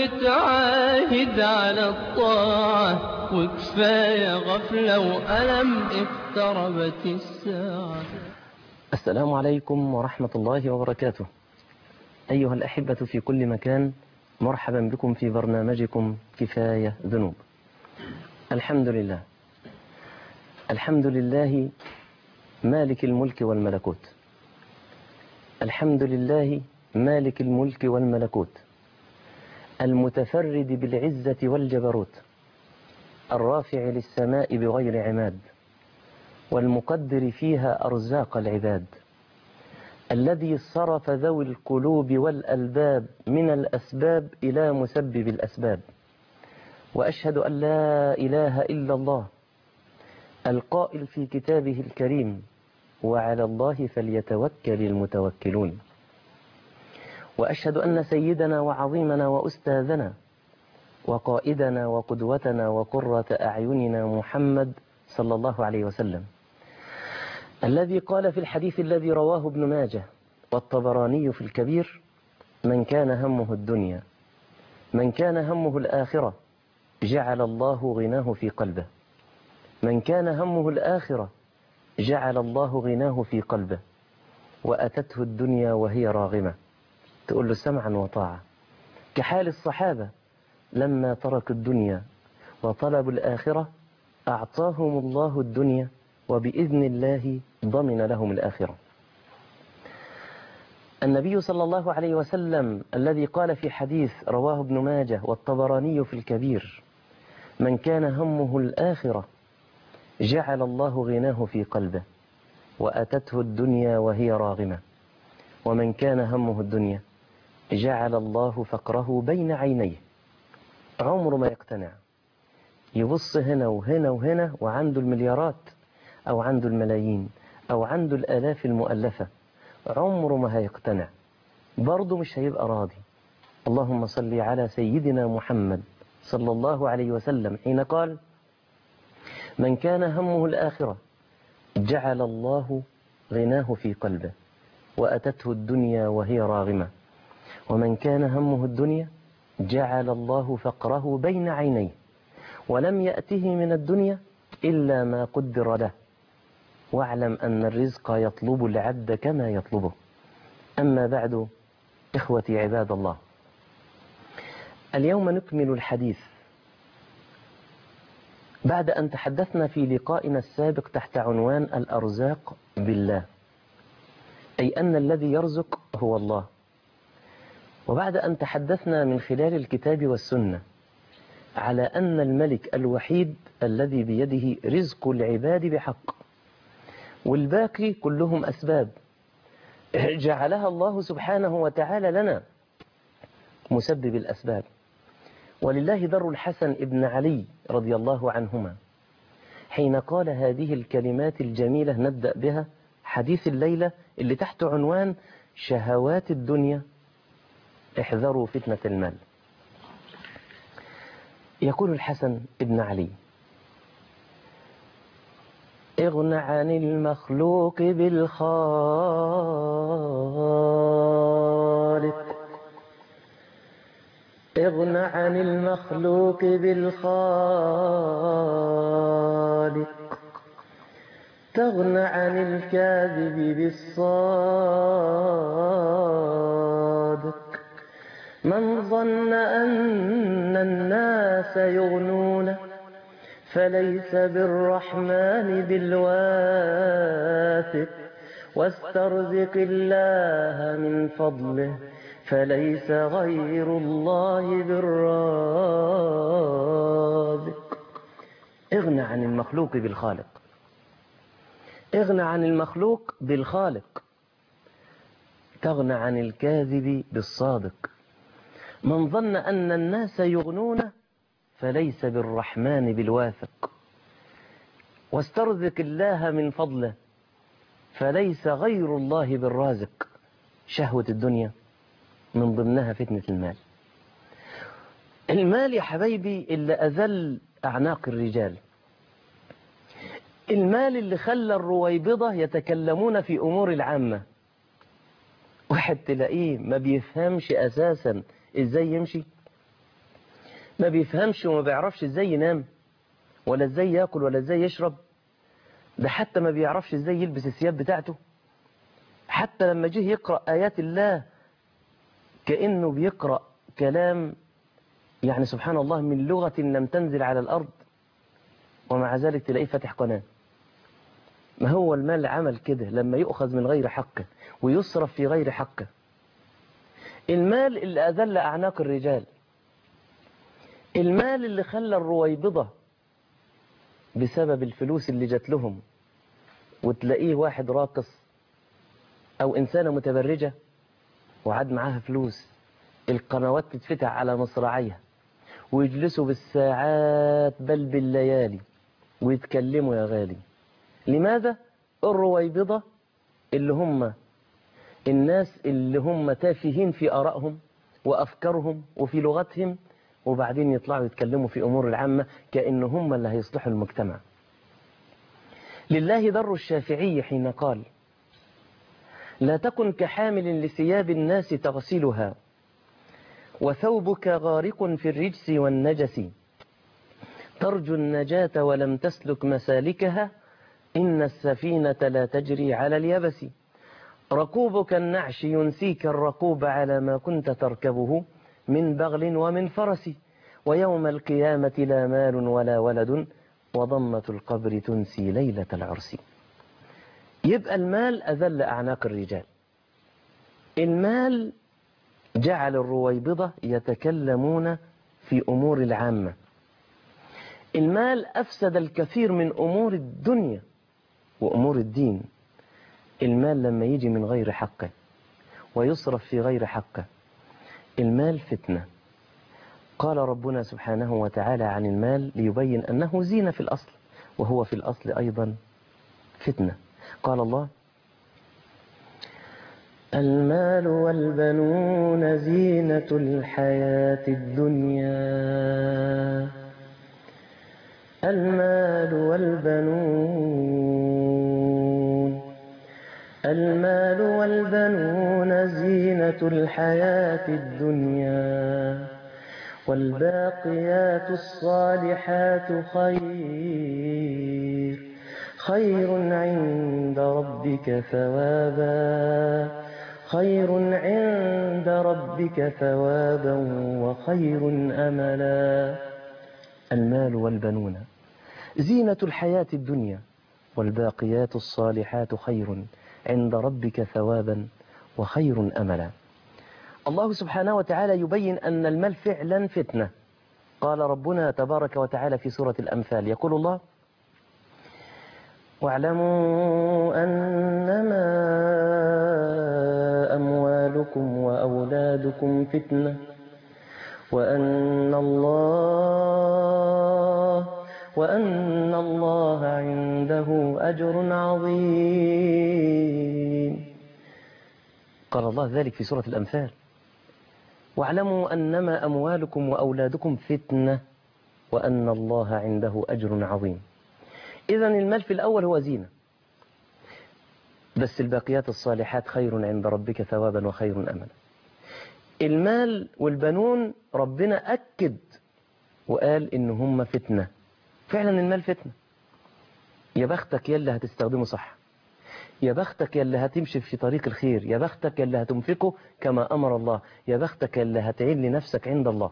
نتعاهد على الطاعة وكفاية غفلة وألم اقتربت الساعة السلام عليكم ورحمة الله وبركاته أيها الأحبة في كل مكان مرحبا بكم في برنامجكم كفاية ذنوب الحمد لله الحمد لله مالك الملك والملكوت الحمد لله مالك الملك والملكوت المتفرد بالعزة والجبروت الرافع للسماء بغير عماد والمقدر فيها أرزاق العباد الذي صرف ذوي القلوب والألباب من الأسباب إلى مسبب الأسباب وأشهد أن لا إله إلا الله القائل في كتابه الكريم وعلى الله فليتوكل المتوكلون وأشهد أن سيدنا وعظيمنا وأستاذنا وقائدنا وقدوتنا وقرة أعيننا محمد صلى الله عليه وسلم الذي قال في الحديث الذي رواه ابن ماجه والطبراني في الكبير من كان همه الدنيا من كان همه الآخرة جعل الله غناه في قلبه من كان همه الآخرة جعل الله غناه في قلبه وأتته الدنيا وهي راغمة تقول له سمعا وطاعة كحال الصحابة لما تركوا الدنيا وطلبوا الآخرة أعطاهم الله الدنيا وبإذن الله ضمن لهم الآخرة النبي صلى الله عليه وسلم الذي قال في حديث رواه ابن ماجه والطبراني في الكبير من كان همه الآخرة جعل الله غناه في قلبه وأتته الدنيا وهي راغمة ومن كان همه الدنيا جعل الله فقره بين عينيه عمره ما يقتنع يبص هنا وهنا وهنا وعنده المليارات أو عنده الملايين أو عنده الآلاف المؤلفة عمره ما هيقتنع برضه مش هيبقى راضي اللهم صل على سيدنا محمد صلى الله عليه وسلم حين قال من كان همه الآخرة جعل الله غناه في قلبه وأتته الدنيا وهي راغمة ومن كان همه الدنيا جعل الله فقره بين عينيه ولم يأته من الدنيا إلا ما قدر له واعلم أن الرزق يطلب العبد كما يطلبه أما بعد إخوتي عباد الله اليوم نكمل الحديث بعد أن تحدثنا في لقائنا السابق تحت عنوان الأرزاق بالله أي أن الذي يرزق هو الله وبعد أن تحدثنا من خلال الكتاب والسنة على أن الملك الوحيد الذي بيده رزق العباد بحق والباقي كلهم أسباب جعلها الله سبحانه وتعالى لنا مسبب الأسباب ولله در الحسن ابن علي رضي الله عنهما حين قال هذه الكلمات الجميلة نبدأ بها حديث الليلة اللي تحت عنوان شهوات الدنيا احذروا فتنة المال يقول الحسن ابن علي اغن عن المخلوق بالخالق اغن عن المخلوق بالخالق تغن عن الكاذب بالصادق من ظن أن الناس يغنون فليس بالرحمن بالواثق واسترزق الله من فضله فليس غير الله بالرازق اغنى عن المخلوق بالخالق اغنى عن المخلوق بالخالق تغنى عن الكاذب بالصادق من ظن أن الناس يغنون فليس بالرحمن بالواثق واسترزق الله من فضله فليس غير الله بالرازق شهوة الدنيا من ضمنها فتنة المال المال يا حبايبي اللي أذل أعناق الرجال المال اللي خلى الرويبضة يتكلمون في أمور العامة واحد تلاقيه ما بيفهمش أساسا إزاي يمشي ما بيفهمش وما بيعرفش ازاي ينام ولا ازاي ياكل ولا ازاي يشرب ده حتى ما بيعرفش ازاي يلبس الثياب بتاعته حتى لما جه يقرأ آيات الله كأنه بيقرأ كلام يعني سبحان الله من لغة لم تنزل على الأرض ومع ذلك تلاقيه فاتح قناة ما هو المال عمل كده لما يؤخذ من غير حقه ويصرف في غير حقه المال اللي أذل أعناق الرجال المال اللي خلى الرويبضة بسبب الفلوس اللي جات لهم وتلاقيه واحد راقص أو إنسانة متبرجة وعاد معاها فلوس القنوات تتفتح على مصراعيها ويجلسوا بالساعات بل بالليالي ويتكلموا يا غالي لماذا؟ الرويبضة اللي هم الناس اللي هم تافهين في آرائهم وأفكارهم وفي لغتهم وبعدين يطلعوا يتكلموا في أمور العامة كأن هم اللي هيصلحوا المجتمع لله در الشافعي حين قال لا تكن كحامل لثياب الناس تغسلها وثوبك غارق في الرجس والنجس ترجو النجاة ولم تسلك مسالكها إن السفينة لا تجري على اليبس ركوبك النعش ينسيك الركوب على ما كنت تركبه من بغل ومن فرس ويوم القيامة لا مال ولا ولد وضمة القبر تنسي ليلة العرس يبقى المال أذل أعناق الرجال المال جعل الرويبضة يتكلمون في أمور العامة المال أفسد الكثير من أمور الدنيا وأمور الدين المال لما يجي من غير حقه ويصرف في غير حقه المال فتنة قال ربنا سبحانه وتعالى عن المال ليبين أنه زينة في الأصل وهو في الأصل أيضا فتنة قال الله المال والبنون زينة الحياة الدنيا المال والبنون المال والبنون زينة الحياة الدنيا والباقيات الصالحات خير خير عند ربك ثوابا خير عند ربك ثوابا وخير أملا المال والبنون زينة الحياة الدنيا والباقيات الصالحات خير عند ربك ثوابا وخير أملا الله سبحانه وتعالى يبين أن المال فعلا فتنة قال ربنا تبارك وتعالى في سورة الأمثال يقول الله واعلموا أنما أموالكم وأولادكم فتنة وأن الله وأن الله عنده أجر عظيم قال الله ذلك في سورة الأمثال واعلموا أنما أموالكم وأولادكم فتنة وأن الله عنده أجر عظيم إذا المال في الأول هو زينة بس الباقيات الصالحات خير عند ربك ثوابا وخير أملا المال والبنون ربنا أكد وقال إن هم فتنة فعلا المال فتنة يا بختك يلي هتستخدمه صح يا بختك يلي هتمشي في طريق الخير يا بختك يلي هتنفقه كما أمر الله يا بختك يلي هتعين لنفسك عند الله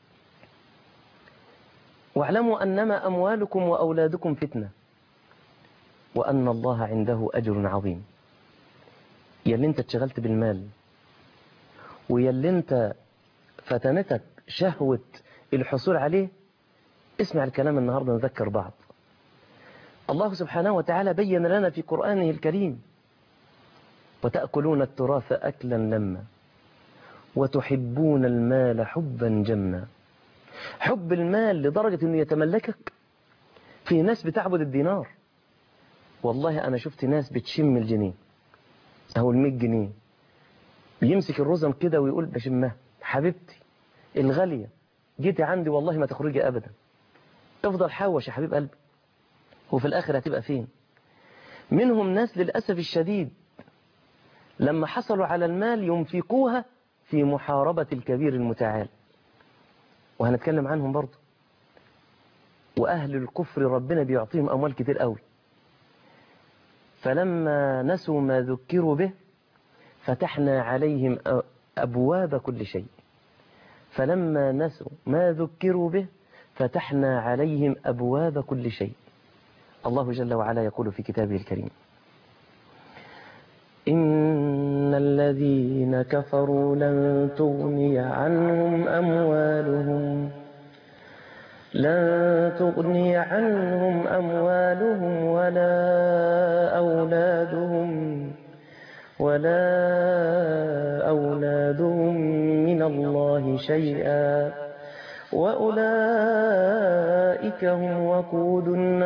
واعلموا أنما أموالكم وأولادكم فتنة وأن الله عنده أجر عظيم يلي انت اتشغلت بالمال ويلي انت فتنتك شهوة الحصول عليه اسمع الكلام النهاردة نذكر بعض الله سبحانه وتعالى بين لنا في قرآنه الكريم وتأكلون التراث أكلا لما وتحبون المال حبا جما حب المال لدرجة أنه يتملكك في ناس بتعبد الدينار والله أنا شفت ناس بتشم الجنيه أو المية جنيه بيمسك الرزم كده ويقول بشمها حبيبتي الغالية جيتي عندي والله ما تخرجي أبدا افضل حوش يا حبيب قلبي وفي الآخر هتبقى فين منهم ناس للأسف الشديد لما حصلوا على المال ينفقوها في محاربة الكبير المتعال وهنتكلم عنهم برضه وأهل الكفر ربنا بيعطيهم أموال كتير قوي فلما نسوا ما ذكروا به فتحنا عليهم أ- أبواب كل شيء فلما نسوا ما ذكروا به فتحنا عليهم أبواب كل شيء الله جل وعلا يقول في كتابه الكريم إن الذين كفروا لن تغني عنهم أموالهم لن تغني عنهم أموالهم ولا أولادهم ولا أولادهم من الله شيئا وأولئك هم وقود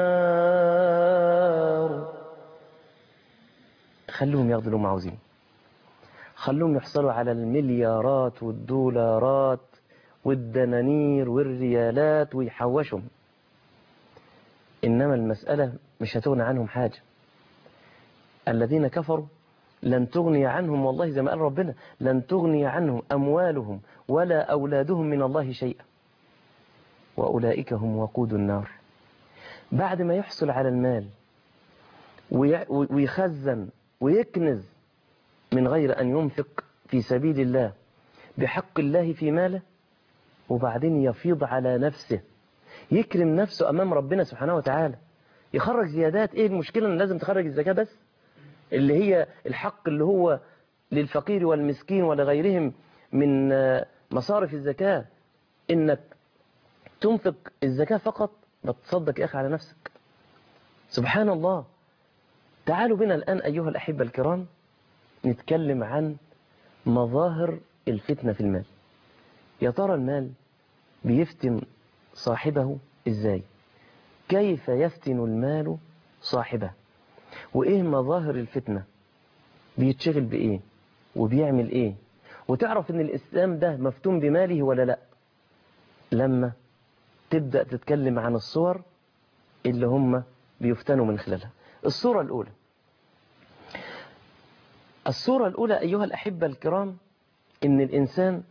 النار خلوهم ياخدوا اللي هم عاوزين خلوهم يحصلوا على المليارات والدولارات والدنانير والريالات ويحوشهم إنما المسألة مش هتغني عنهم حاجة الذين كفروا لن تغني عنهم والله زي ما قال ربنا لن تغني عنهم أموالهم ولا أولادهم من الله شيئا وأولئك هم وقود النار بعد ما يحصل على المال وي- ويخزن ويكنز من غير أن ينفق في سبيل الله بحق الله في ماله وبعدين يفيض على نفسه يكرم نفسه أمام ربنا سبحانه وتعالى يخرج زيادات إيه المشكلة أن لازم تخرج الزكاة بس اللي هي الحق اللي هو للفقير والمسكين ولغيرهم من آه، مصارف الزكاة إنك تنفق الزكاة فقط بتصدق يا أخي على نفسك سبحان الله تعالوا بنا الآن أيها الأحبة الكرام نتكلم عن مظاهر الفتنة في المال يا ترى المال بيفتن صاحبه إزاي كيف يفتن المال صاحبه وإيه مظاهر الفتنة بيتشغل بإيه وبيعمل إيه وتعرف إن الإسلام ده مفتون بماله ولا لا لما تبدأ تتكلم عن الصور اللي هم بيفتنوا من خلالها الصورة الأولى الصورة الأولى أيها الأحبة الكرام إن الإنسان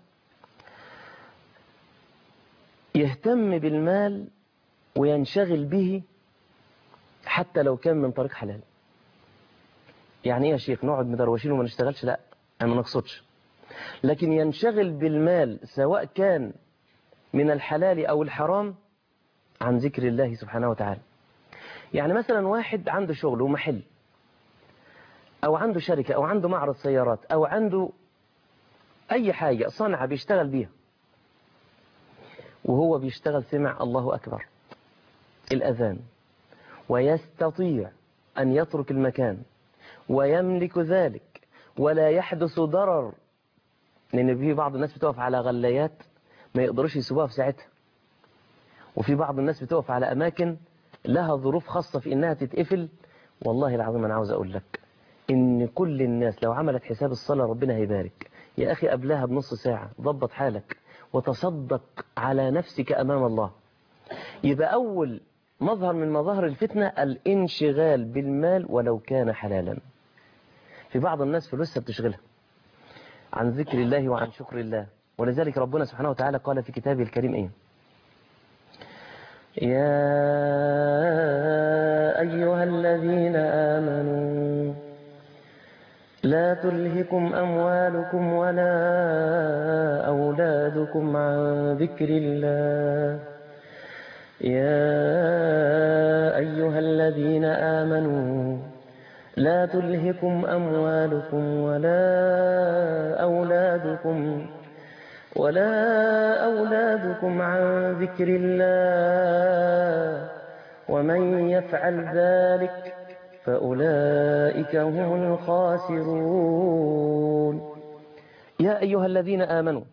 يهتم بالمال وينشغل به حتى لو كان من طريق حلال يعني ايه يا شيخ نقعد مدروشين وما نشتغلش لا انا ما نقصدش لكن ينشغل بالمال سواء كان من الحلال او الحرام عن ذكر الله سبحانه وتعالى يعني مثلا واحد عنده شغل ومحل او عنده شركة او عنده معرض سيارات او عنده اي حاجة صنعة بيشتغل بيها وهو بيشتغل سمع الله اكبر الاذان ويستطيع أن يترك المكان ويملك ذلك ولا يحدث ضرر لأن في بعض الناس بتقف على غلايات ما يقدروش يسيبوها في ساعتها وفي بعض الناس بتقف على أماكن لها ظروف خاصة في إنها تتقفل والله العظيم أنا عاوز أقول لك إن كل الناس لو عملت حساب الصلاة ربنا هيبارك يا أخي قبلها بنص ساعة ضبط حالك وتصدق على نفسك أمام الله يبقى أول مظهر من مظاهر الفتنة الانشغال بالمال ولو كان حلالا في بعض الناس فلوسها بتشغلها عن ذكر الله وعن شكر الله ولذلك ربنا سبحانه وتعالى قال في كتابه الكريم ايه يا أيها الذين آمنوا لا تلهكم أموالكم ولا أولادكم عن ذكر الله يا أيها الذين آمنوا لا تلهكم أموالكم ولا أولادكم ولا أولادكم عن ذكر الله ومن يفعل ذلك فأولئك هم الخاسرون يا أيها الذين آمنوا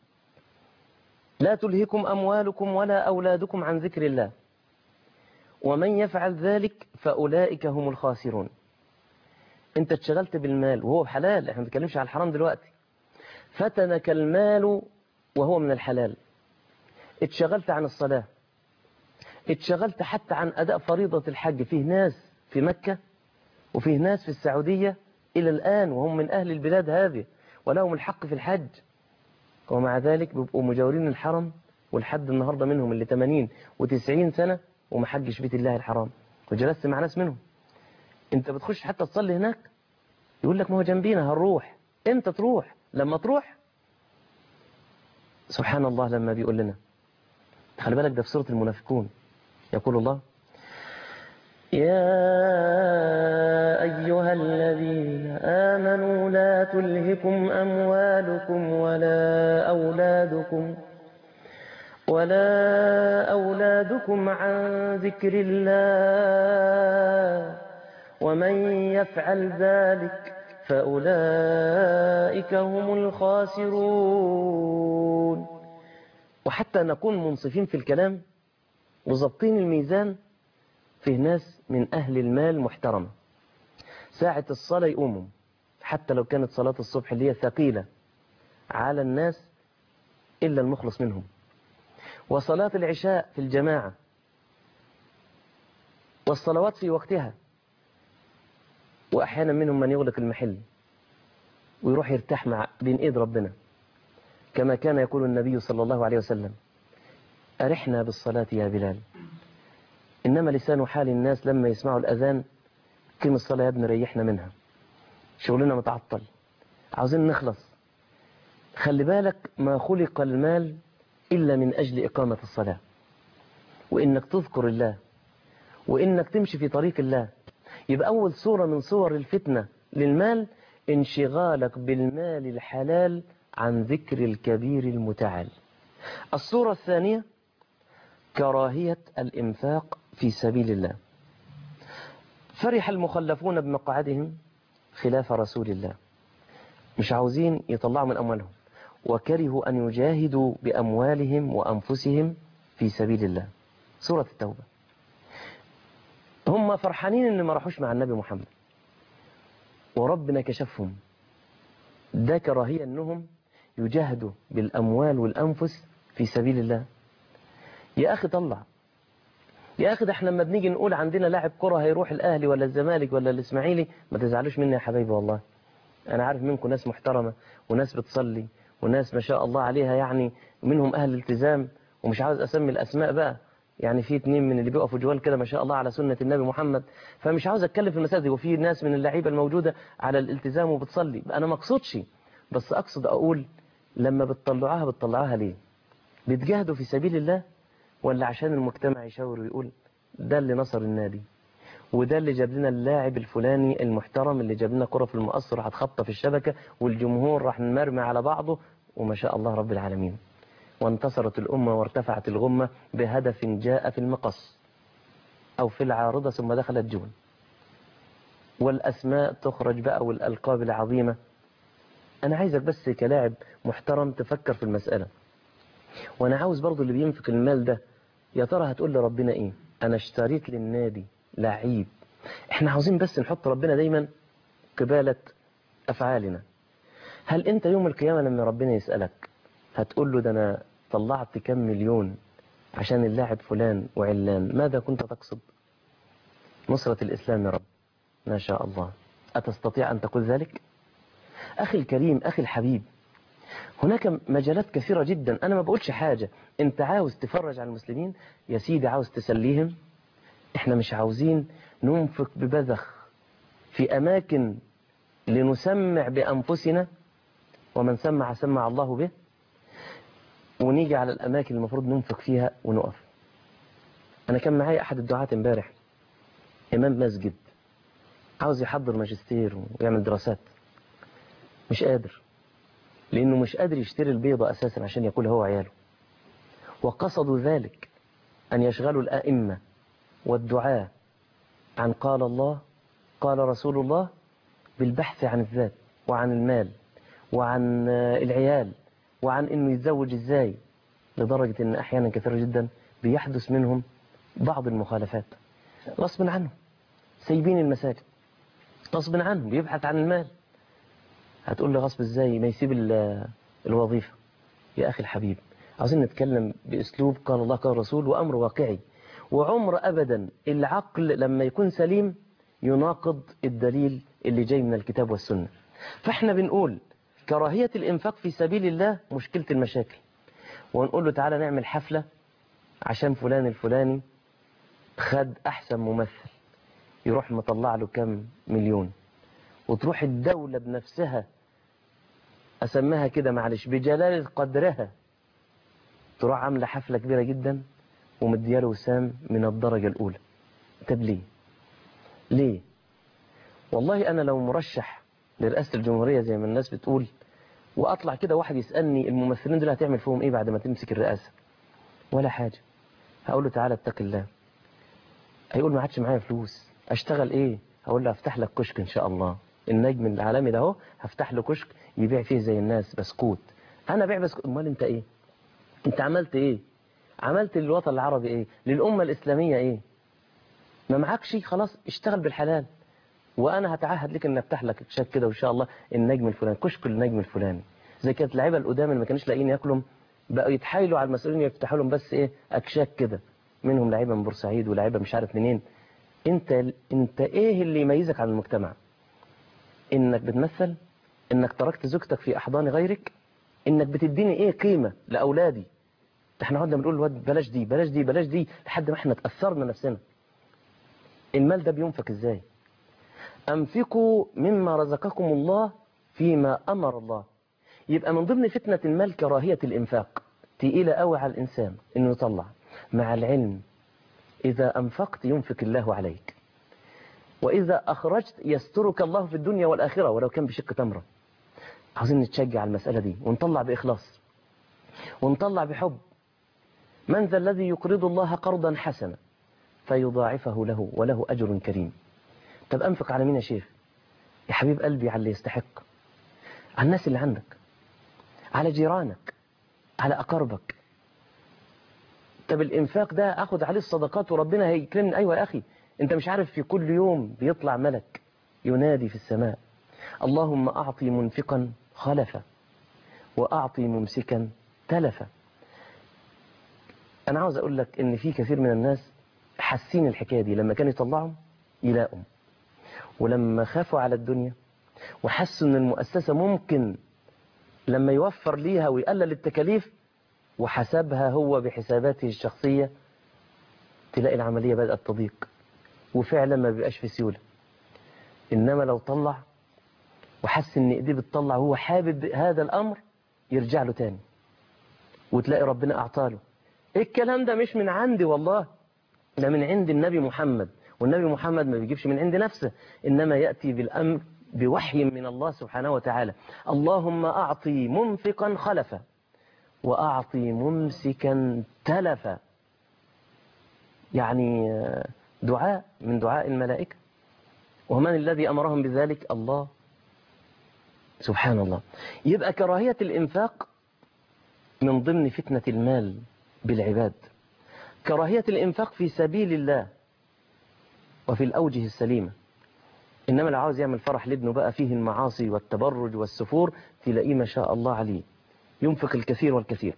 لا تلهكم أموالكم ولا أولادكم عن ذكر الله ومن يفعل ذلك فأولئك هم الخاسرون انت اتشغلت بالمال وهو حلال احنا ما بنتكلمش على الحرام دلوقتي فتنك المال وهو من الحلال اتشغلت عن الصلاة اتشغلت حتى عن أداء فريضة الحج فيه ناس في مكة وفيه ناس في السعودية إلى الآن وهم من أهل البلاد هذه ولهم الحق في الحج ومع ذلك بيبقوا مجاورين الحرم ولحد النهاردة منهم اللي 80 و90 سنة وما حجش بيت الله الحرام وجلست مع ناس منهم انت بتخش حتى تصلي هناك يقول لك ما هو جنبينا هنروح انت تروح لما تروح سبحان الله لما بيقول لنا خلي بالك ده في سورة المنافقون يقول الله يا أيها الذين آمنوا لا تلهكم أموالكم ولا أولادكم ولا أولادكم عن ذكر الله ومن يفعل ذلك فأولئك هم الخاسرون وحتى نكون منصفين في الكلام وظبطين الميزان فيه ناس من أهل المال محترمة ساعة الصلاة يقوموا حتى لو كانت صلاة الصبح اللي هي ثقيلة على الناس إلا المخلص منهم وصلاة العشاء في الجماعة والصلوات في وقتها وأحيانا منهم من يغلق المحل ويروح يرتاح مع بين إيد ربنا كما كان يقول النبي صلى الله عليه وسلم أرحنا بالصلاة يا بلال إنما لسان حال الناس لما يسمعوا الأذان قيم الصلاة يا ابن ريحنا منها شغلنا متعطل عاوزين نخلص خلي بالك ما خلق المال إلا من أجل إقامة الصلاة وإنك تذكر الله وإنك تمشي في طريق الله يبقى أول صورة من صور الفتنة للمال انشغالك بالمال الحلال عن ذكر الكبير المتعال الصورة الثانية كراهية الإنفاق في سبيل الله فرح المخلفون بمقعدهم خلاف رسول الله مش عاوزين يطلعوا من أموالهم وكرهوا أن يجاهدوا بأموالهم وأنفسهم في سبيل الله سورة التوبة هم فرحانين ان ما راحوش مع النبي محمد وربنا كشفهم ده كراهية انهم يجاهدوا بالاموال والانفس في سبيل الله يا اخي طلع يا اخي ده احنا لما بنيجي نقول عندنا لاعب كرة هيروح الاهلي ولا الزمالك ولا الاسماعيلي ما تزعلوش مني يا حبايبي والله انا عارف منكم ناس محترمة وناس بتصلي وناس ما شاء الله عليها يعني منهم اهل التزام ومش عاوز اسمي الاسماء بقى يعني في اتنين من اللي بيقفوا جوال كده ما شاء الله على سنة النبي محمد فمش عاوز اتكلم في المساجد وفي ناس من اللعيبة الموجودة على الالتزام وبتصلي انا ما اقصدش بس اقصد اقول لما بتطلعوها بتطلعوها ليه بتجاهدوا في سبيل الله ولا عشان المجتمع يشاور ويقول ده اللي نصر النادي وده اللي جاب لنا اللاعب الفلاني المحترم اللي جاب لنا كرة في المقص راح تخطى في الشبكة والجمهور راح مرمي على بعضه وما شاء الله رب العالمين وانتصرت الأمة وارتفعت الغمة بهدف جاء في المقص أو في العارضة ثم دخلت جون والأسماء تخرج بقى والألقاب العظيمة أنا عايزك بس كلاعب محترم تفكر في المسألة وأنا عاوز برضو اللي بينفق المال ده يا ترى هتقول لربنا إيه أنا اشتريت للنادي لعيب احنا عاوزين بس نحط ربنا دايما قبالة أفعالنا هل أنت يوم القيامة لما ربنا يسألك هتقول له ده أنا طلعت كم مليون عشان اللاعب فلان وعلان ماذا كنت تقصد نصرة الإسلام يا رب ما شاء الله أتستطيع أن تقول ذلك أخي الكريم أخي الحبيب هناك مجالات كثيرة جدا أنا ما بقولش حاجة أنت عاوز تفرج على المسلمين يا سيدي عاوز تسليهم إحنا مش عاوزين ننفق ببذخ في أماكن لنسمع بأنفسنا ومن سمع سمع الله به ونيجي على الأماكن المفروض ننفق فيها ونقف أنا كان معايا أحد الدعاة امبارح إمام مسجد عاوز يحضر ماجستير ويعمل دراسات مش قادر لأنه مش قادر يشتري البيضة أساسا عشان يأكل هو وعياله وقصدوا ذلك أن يشغلوا الآئمة والدعاة عن قال الله قال رسول الله بالبحث عن الذات وعن المال وعن العيال وعن انه يتزوج ازاي لدرجة ان احيانا كثيرة جدا بيحدث منهم بعض المخالفات غصب عنهم سايبين المساجد غصب عنهم بيبحث عن المال هتقول لي غصب ازاي ما يسيب الوظيفة يا اخي الحبيب عاوزين نتكلم باسلوب قال الله قال الرسول وامر واقعي وعمر ابدا العقل لما يكون سليم يناقض الدليل اللي جاي من الكتاب والسنة فاحنا بنقول كراهية الإنفاق في سبيل الله مشكلة المشاكل ونقول له تعالى نعمل حفلة عشان فلان الفلاني خد أحسن ممثل يروح مطلع له كم مليون وتروح الدولة بنفسها أسميها كده معلش بجلالة قدرها تروح عاملة حفلة كبيرة جدا ومدياله وسام من الدرجة الأولى طب ليه ليه والله أنا لو مرشح لرئاسة الجمهورية زي ما الناس بتقول وأطلع كده واحد يسألني الممثلين دول هتعمل فيهم إيه بعد ما تمسك الرئاسة ولا حاجة هقول له تعالى اتق الله هيقول ما عادش معايا فلوس اشتغل ايه هقول له هفتح لك كشك ان شاء الله النجم العالمي ده اهو هفتح له كشك يبيع فيه زي الناس بسكوت انا بيع بسكوت امال انت ايه انت عملت ايه عملت للوطن العربي ايه للامه الاسلاميه ايه ما معكش خلاص اشتغل بالحلال وانا هتعهد لك ان افتح لك كشك كده وان شاء الله النجم الفلاني كشك النجم الفلاني زي كانت اللعيبه القدام اللي ما كانوش لاقيين ياكلوا بقوا يتحايلوا على المسؤولين يفتحوا لهم بس ايه اكشاك كده منهم لعيبه من بورسعيد ولاعيبه مش عارف منين انت انت ايه اللي يميزك عن المجتمع انك بتمثل انك تركت زوجتك في احضان غيرك انك بتديني ايه قيمه لاولادي احنا قعدنا بنقول الواد بلاش دي بلاش دي بلاش دي لحد ما احنا اتاثرنا نفسنا المال ده بينفق ازاي انفقوا مما رزقكم الله فيما امر الله يبقى من ضمن فتنه المال كراهيه الانفاق تقيله قوي على الانسان انه يطلع مع العلم إذا أنفقت ينفق الله عليك وإذا أخرجت يسترك الله في الدنيا والآخرة ولو كان بشق تمرة عاوزين نتشجع على المسألة دي ونطلع بإخلاص ونطلع بحب من ذا الذي يقرض الله قرضا حسنا فيضاعفه له وله أجر كريم طب أنفق على مين يا شيخ يا حبيب قلبي على اللي يستحق على الناس اللي عندك على جيرانك على أقربك طب الإنفاق ده أخد عليه الصدقات وربنا هيكرمني أيوة يا أخي أنت مش عارف في كل يوم بيطلع ملك ينادي في السماء اللهم أعطي منفقا خلفا وأعطي ممسكا تلفا أنا عاوز أقول لك إن في كثير من الناس حاسين الحكاية دي لما كانوا يطلعهم يلاقوا ولما خافوا على الدنيا وحسوا إن المؤسسة ممكن لما يوفر ليها ويقلل التكاليف وحسبها هو بحساباته الشخصية تلاقي العملية بدأت تضيق وفعلا ما بيبقاش في سيولة إنما لو طلع وحس إن إيديه بتطلع وهو حابب هذا الأمر يرجع له تاني وتلاقي ربنا أعطاله الكلام ده مش من عندي والله ده من عند النبي محمد والنبي محمد ما بيجيبش من عند نفسه إنما يأتي بالأمر بوحي من الله سبحانه وتعالى اللهم أعطي منفقا خلفا وأعطي ممسكا تلفا يعني دعاء من دعاء الملائكة ومن الذي أمرهم بذلك الله سبحان الله يبقى كراهية الإنفاق من ضمن فتنة المال بالعباد كراهية الإنفاق في سبيل الله وفي الأوجه السليمة إنما لو عاوز يعمل فرح لابنه بقى فيه المعاصي والتبرج والسفور تلاقيه ما شاء الله عليه ينفق الكثير والكثير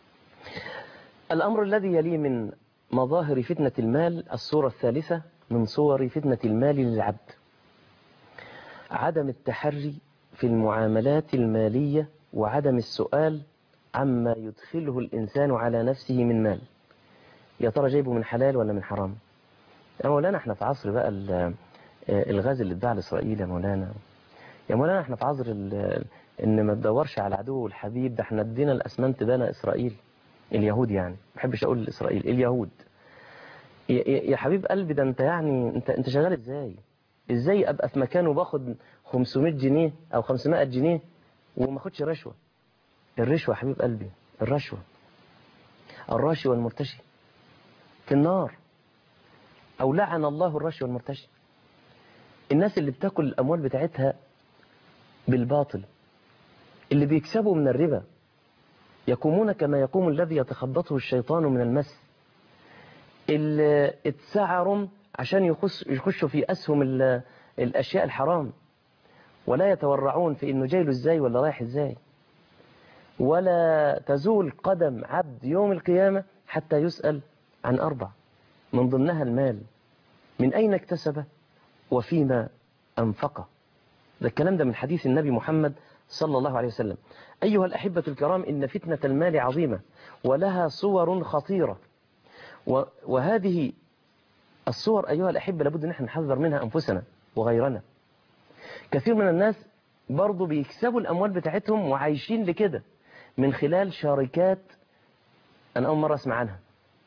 الأمر الذي يلي من مظاهر فتنة المال الصورة الثالثة من صور فتنة المال للعبد عدم التحري في المعاملات المالية وعدم السؤال عما يدخله الإنسان على نفسه من مال يا ترى جايبه من حلال ولا من حرام يا مولانا احنا في عصر بقى الغاز اللي اتباع لإسرائيل يا مولانا يا مولانا احنا في عصر ان ما تدورش على العدو والحبيب ده احنا ادينا الاسمنت ده اسرائيل اليهود يعني ما بحبش اقول اسرائيل اليهود يا حبيب قلبي ده انت يعني انت انت شغال ازاي ازاي ابقى في مكان وباخد 500 جنيه او 500 جنيه وما اخدش رشوه الرشوه يا حبيب قلبي الرشوه الراشي والمرتشي في النار او لعن الله الراشي والمرتشي الناس اللي بتاكل الاموال بتاعتها بالباطل اللي بيكسبوا من الربا يقومون كما يقوم الذي يتخبطه الشيطان من المس اللي اتسعروا عشان يخش يخشوا في أسهم الأشياء الحرام ولا يتورعون في إنه جاي له إزاي ولا رايح إزاي ولا تزول قدم عبد يوم القيامة حتى يسأل عن أربع من ضمنها المال من أين اكتسبه وفيما أنفقه ده الكلام ده من حديث النبي محمد صلى الله عليه وسلم أيها الأحبة الكرام إن فتنة المال عظيمة ولها صور خطيرة و- وهذه الصور أيها الأحبة لابد أن احنا نحذر منها أنفسنا وغيرنا كثير من الناس برضو بيكسبوا الأموال بتاعتهم وعايشين لكده من خلال شركات أنا أول مرة أسمع عنها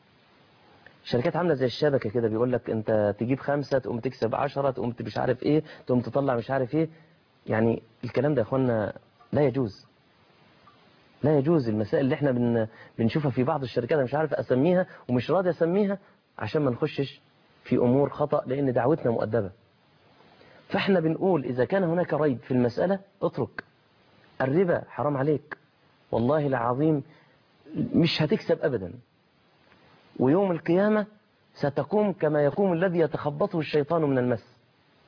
شركات عاملة زي الشبكة كده بيقول لك أنت تجيب خمسة تقوم تكسب عشرة تقوم ت- مش عارف إيه تقوم تطلع مش عارف إيه يعني الكلام ده يا أخوانا لا يجوز لا يجوز المسائل اللي احنا بن... بنشوفها في بعض الشركات أنا مش عارف أسميها ومش راضي أسميها عشان ما نخشش في أمور خطأ لأن دعوتنا مؤدبة فاحنا بنقول إذا كان هناك ريب في المسألة اترك الربا حرام عليك والله العظيم مش هتكسب أبدا ويوم القيامة ستقوم كما يقوم الذي يتخبطه الشيطان من المس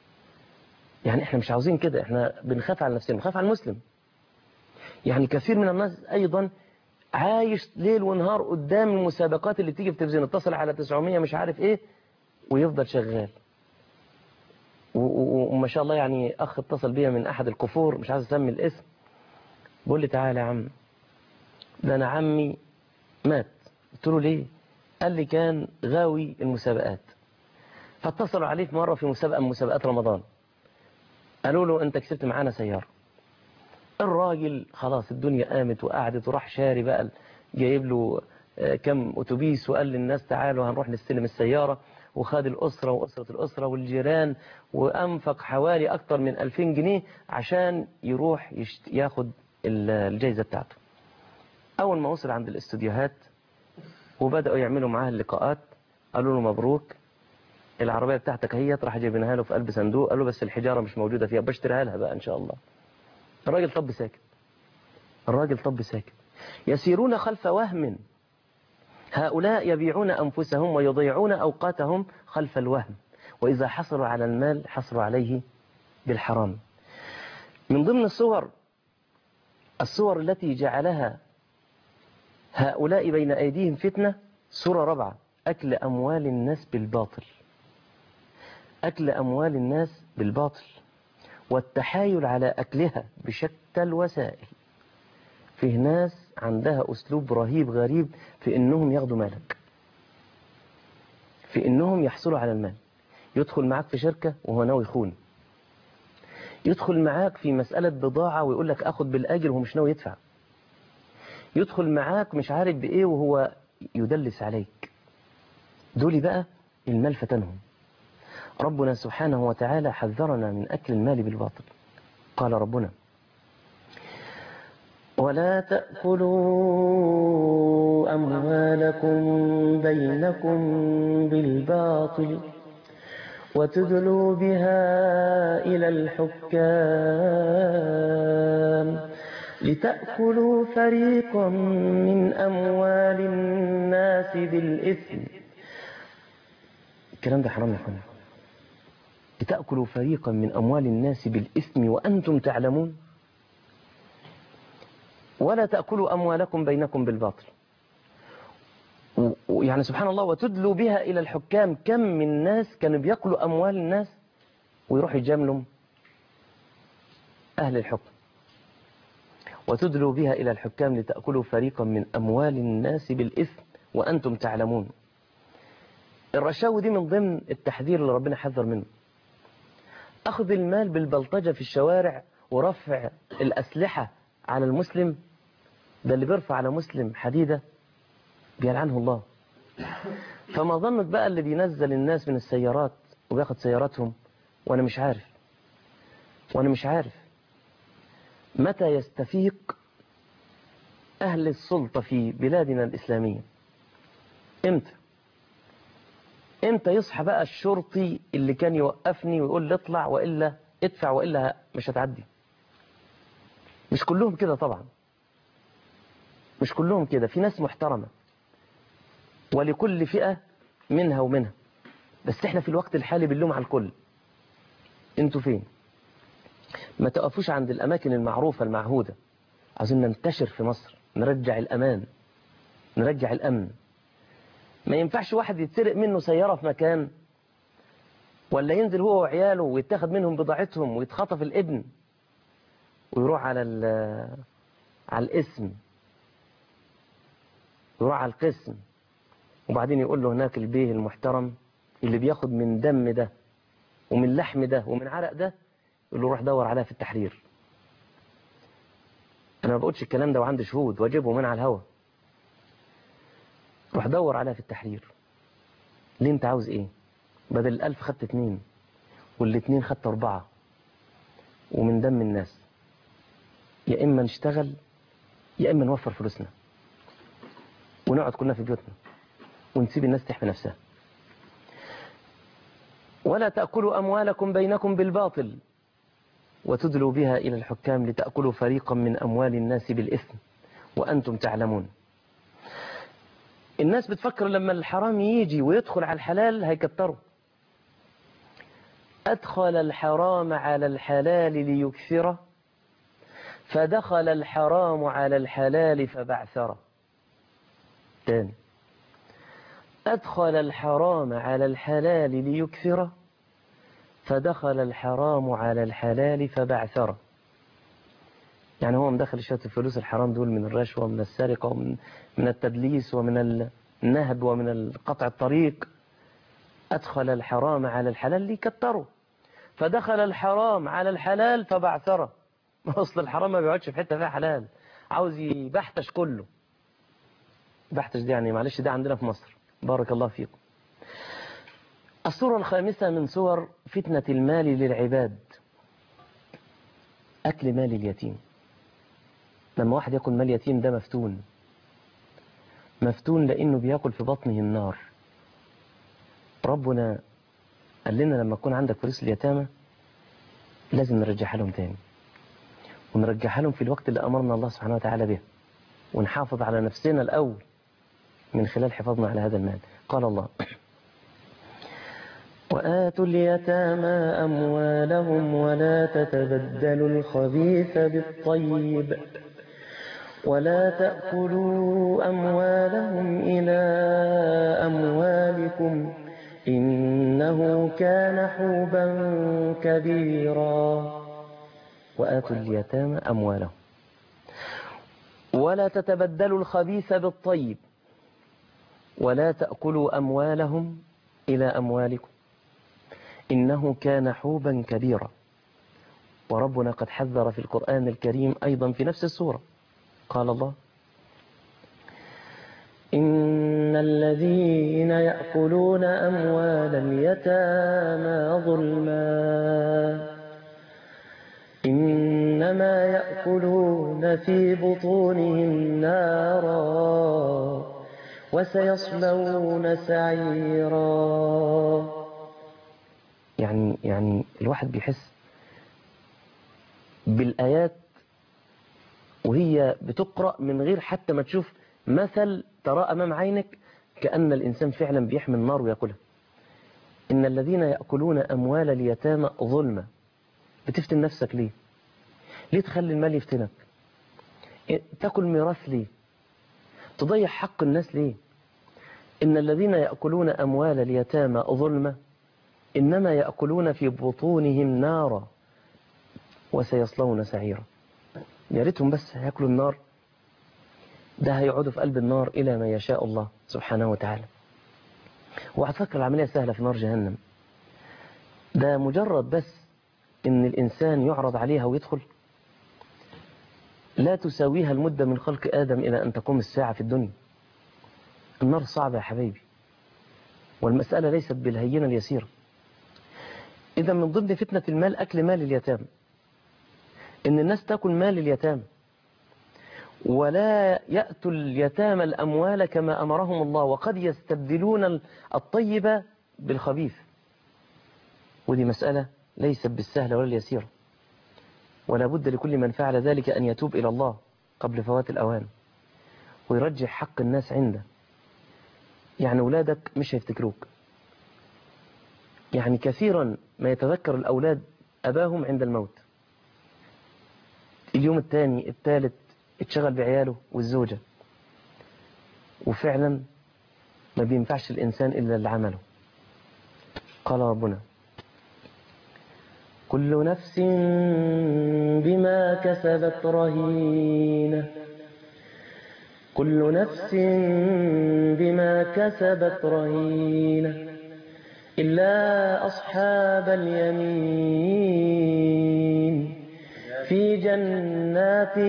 يعني احنا مش عاوزين كده احنا بنخاف على نفسنا بنخاف على المسلم يعني كثير من الناس أيضا عايش ليل ونهار قدام المسابقات اللي بتيجي في التلفزيون اتصل على 900 مش عارف ايه ويفضل شغال و- و- وما شاء الله يعني أخ اتصل بيا من أحد الكفور مش عايز أسمي الاسم بيقول لي تعالى يا عم ده أنا عمي مات قلت له ليه قال لي كان غاوي المسابقات فاتصلوا عليه في مرة في مسابقة من مسابقات رمضان قالوا له أنت كسبت معانا سيارة الراجل خلاص الدنيا قامت وقعدت وراح شاري بقى جايب له آه، كم أتوبيس وقال للناس تعالوا هنروح نستلم السيارة وخد الأسرة وأسرة الأسرة والجيران وأنفق حوالي أكتر من 2000 جنيه عشان يروح يشت... ياخد ال- الجايزة بتاعته أول ما وصل عند الاستوديوهات وبدأوا يعملوا معاه اللقاءات قالوا له مبروك العربية بتاعتك هي راح جايبينها له في قلب صندوق قالوا بس الحجارة مش موجودة فيها بشتريها لها بقى إن شاء الله الراجل طب ساكت الراجل طب ساكت يسيرون خلف وهم هؤلاء يبيعون أنفسهم ويضيعون أوقاتهم خلف الوهم وإذا حصلوا على المال حصلوا عليه بالحرام من ضمن الصور الصور التي جعلها هؤلاء بين أيديهم فتنة صورة رابعة أكل أموال الناس بالباطل أكل أموال الناس بالباطل والتحايل على أكلها بشتى الوسائل فيه ناس عندها أسلوب رهيب غريب في إنهم ياخدوا مالك في إنهم يحصلوا على المال يدخل معاك في شركة وهو ناوي يخون يدخل معاك في مسألة بضاعة ويقول لك أخد بالأجل وهو مش ناوي يدفع يدخل معاك مش عارف بإيه وهو يدلس عليك دول بقى المال فتنهم ربنا سبحانه وتعالى حذرنا من أكل المال بالباطل قال ربنا ولا تأكلوا أموالكم بينكم بالباطل وتدلوا بها إلى الحكام لتأكلوا فريقا من أموال الناس بالإثم الكلام ده حرام يا اخوانا لتأكلوا فريقا من أموال الناس بالإثم وأنتم تعلمون ولا تأكلوا أموالكم بينكم بالباطل و- و- يعني سبحان الله وتدلوا بها إلى الحكام كم من ناس كانوا بيأكلوا أموال الناس ويروحوا يجاملوا أهل الحكم وتدلوا بها إلى الحكام لتأكلوا فريقا من أموال الناس بالإثم وأنتم تعلمون الرشاوي دي من ضمن التحذير اللي ربنا حذر منه أخذ المال بالبلطجة في الشوارع ورفع الأسلحة على المسلم ده اللي بيرفع على مسلم حديدة بيلعنه الله فما ظنك بقى اللي بينزل الناس من السيارات وبياخد سياراتهم وأنا مش عارف وأنا مش عارف متى يستفيق أهل السلطة في بلادنا الإسلامية إمتى امتى يصحى بقى الشرطي اللي كان يوقفني ويقول لي اطلع والا ادفع والا مش هتعدي مش كلهم كده طبعا مش كلهم كده في ناس محترمة ولكل فئة منها ومنها بس احنا في الوقت الحالي بنلوم على الكل انتوا فين ما تقفوش عند الاماكن المعروفة المعهودة عايزين ننتشر في مصر نرجع الامان نرجع الامن ما ينفعش واحد يتسرق منه سيارة في مكان ولا ينزل هو وعياله ويتاخد منهم بضاعتهم ويتخطف الابن ويروح على على الاسم يروح على القسم وبعدين يقول له هناك البيه المحترم اللي بياخد من دم ده ومن لحم ده ومن عرق ده يقول له روح دور عليها في التحرير انا ما بقولش الكلام ده وعندي شهود واجيبه من على الهوا روح دور عليها في التحرير ليه انت عاوز ايه بدل الالف خدت اتنين والاتنين خدت اربعة ومن دم الناس يا اما نشتغل يا اما نوفر فلوسنا ونقعد كلنا في بيوتنا ونسيب الناس تحمي نفسها ولا تأكلوا أموالكم بينكم بالباطل وتدلوا بها إلى الحكام لتأكلوا فريقا من أموال الناس بالإثم وأنتم تعلمون الناس بتفكر لما الحرام يجي ويدخل على الحلال هيكتروا أدخل الحرام على الحلال ليكثره فدخل الحرام على الحلال فبعثره تاني أدخل الحرام على الحلال ليكثره فدخل الحرام على الحلال فبعثره يعني هو مدخل شوية الفلوس الحرام دول من الرشوة ومن السرقة ومن من التدليس ومن النهب ومن قطع الطريق أدخل الحرام على الحلال ليكتره فدخل الحرام على الحلال فبعثره أصل الحرام ما بيقعدش في حتة فيها حلال عاوز يبحتش كله بحتش دي يعني معلش ده عندنا في مصر بارك الله فيكم الصورة الخامسة من صور فتنة المال للعباد أكل مال اليتيم لما واحد يأكل مال يتيم ده مفتون مفتون لأنه بيأكل في بطنه النار ربنا قال لنا لما يكون عندك فلوس اليتامى لازم نرجعها لهم تاني ونرجعها لهم في الوقت اللي أمرنا الله سبحانه وتعالى به ونحافظ على نفسنا الأول من خلال حفاظنا على هذا المال قال الله وآتوا اليتامى أموالهم ولا تتبدلوا الخبيث بالطيب ولا تأكلوا أموالهم إلى أموالكم إنه كان حوبا كبيرا وآتوا اليتامى أموالهم ولا تتبدلوا الخبيث بالطيب ولا تأكلوا أموالهم إلى أموالكم إنه كان حوبا كبيرا وربنا قد حذر في القرآن الكريم أيضا في نفس السورة قال الله إن الذين يأكلون أموال اليتامى ظلما إنما يأكلون في بطونهم نارا وسيصلون سعيرا يعني يعني الواحد بيحس بالآيات وهي بتقرأ من غير حتى ما تشوف مثل ترى أمام عينك كأن الإنسان فعلا بيحمي النار ويأكلها إن الذين يأكلون أموال اليتامى ظلما بتفتن نفسك ليه ليه تخلي المال يفتنك تاكل ميراث ليه تضيع حق الناس ليه إن الذين يأكلون أموال اليتامى ظلما إنما يأكلون في بطونهم نارا وسيصلون سعيرا يا ريتهم بس هياكلوا النار ده هيقعدوا في قلب النار إلى ما يشاء الله سبحانه وتعالى وعلى فكرة العملية سهلة في نار جهنم ده مجرد بس إن الإنسان يعرض عليها ويدخل لا تساويها المدة من خلق آدم إلى أن تقوم الساعة في الدنيا النار صعبة يا حبيبي والمسألة ليست بالهينة اليسيرة إذا من ضمن فتنة المال أكل مال اليتام إن الناس تأكل مال اليتام ولا يأتوا اليتامى الأموال كما أمرهم الله وقد يستبدلون الطيب بالخبيث ودي مسألة ليست بالسهلة ولا اليسيرة ولا بد لكل من فعل ذلك أن يتوب إلى الله قبل فوات الأوان ويرجع حق الناس عنده يعني أولادك مش هيفتكروك يعني كثيرا ما يتذكر الأولاد أباهم عند الموت اليوم الثاني الثالث اتشغل بعياله والزوجة وفعلا ما بينفعش الإنسان إلا اللي عمله قال ربنا كل نفس بما كسبت رهينة كل نفس بما كسبت رهينة إلا أصحاب اليمين في جنات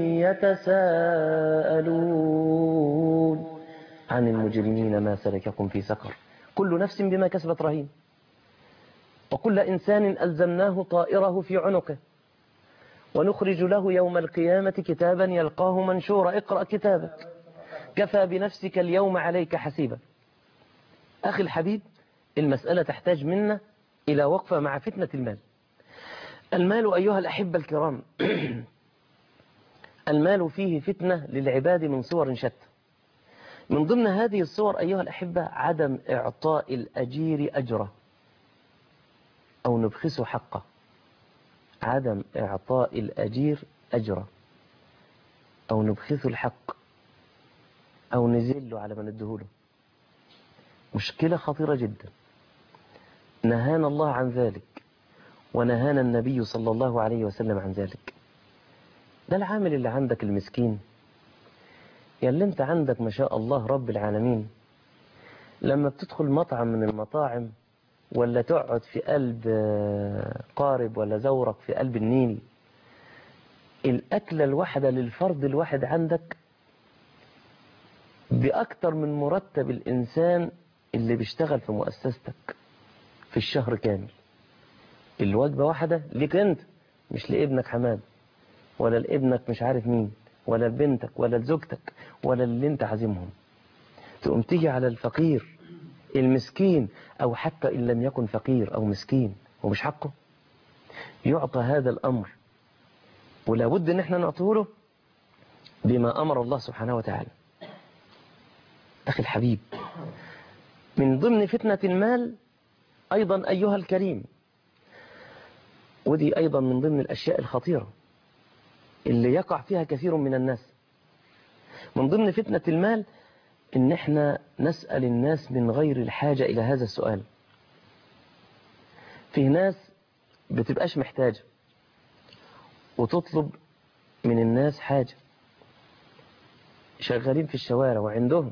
يتساءلون عن المجرمين ما سلككم في سقر كل نفس بما كسبت رهين وكل إنسان ألزمناه طائره في عنقه ونخرج له يوم القيامة كتابا يلقاه منشورا اقرأ كتابك كفى بنفسك اليوم عليك حسيبا أخي الحبيب المسألة تحتاج منا إلى وقفة مع فتنة المال المال أيها الأحبة الكرام المال فيه فتنة للعباد من صور شتى من ضمن هذه الصور أيها الأحبة عدم إعطاء الأجير أجره أو نبخسه حقه عدم إعطاء الأجير أجره أو نبخسه الحق أو نزله على من ندهوله مشكلة خطيرة جدا نهانا الله عن ذلك ونهانا النبي صلى الله عليه وسلم عن ذلك ده العامل اللي عندك المسكين يا اللي انت عندك ما شاء الله رب العالمين لما بتدخل مطعم من المطاعم ولا تقعد في قلب قارب ولا زورق في قلب النيل الأكلة الواحدة للفرد الواحد عندك بأكتر من مرتب الإنسان اللي بيشتغل في مؤسستك في الشهر كامل الوجبة واحدة ليك انت مش لابنك حماد ولا لابنك مش عارف مين ولا لبنتك ولا لزوجتك ولا اللي انت عازمهم تقوم تيجي على الفقير المسكين او حتى ان لم يكن فقير او مسكين ومش حقه يعطى هذا الامر ولا بد ان احنا نعطيه له بما امر الله سبحانه وتعالى اخي الحبيب من ضمن فتنة المال ايضا ايها الكريم ودي ايضا من ضمن الاشياء الخطيرة اللي يقع فيها كثير من الناس من ضمن فتنة المال ان احنا نسأل الناس من غير الحاجة الى هذا السؤال فيه ناس بتبقاش محتاجة وتطلب من الناس حاجة شغالين في الشوارع وعندهم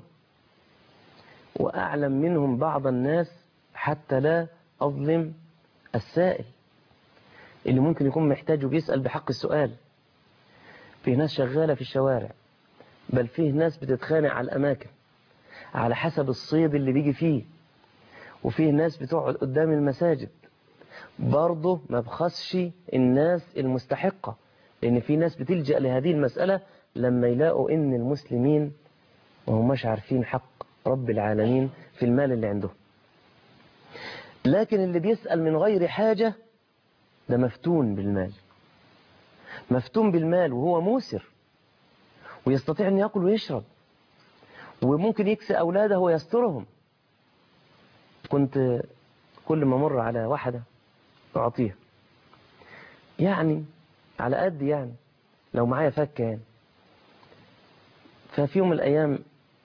وأعلم منهم بعض الناس حتى لا أظلم السائل اللي ممكن يكون محتاج وبيسأل بحق السؤال فيه ناس شغالة في الشوارع بل فيه ناس بتتخانق على الأماكن على حسب الصيد اللي بيجي فيه وفيه ناس بتقعد قدام المساجد برضه ما بخصش الناس المستحقة لأن في ناس بتلجأ لهذه المسألة لما يلاقوا إن المسلمين وهماش عارفين حق رب العالمين في المال اللي عندهم لكن اللي بيسأل من غير حاجة ده مفتون بالمال مفتون بالمال وهو موسر ويستطيع أن يأكل ويشرب وممكن يكسي أولاده ويسترهم كنت كل ما مر على واحدة أعطيها يعني على قد يعني لو معايا فكة يعني ففي يوم من الأيام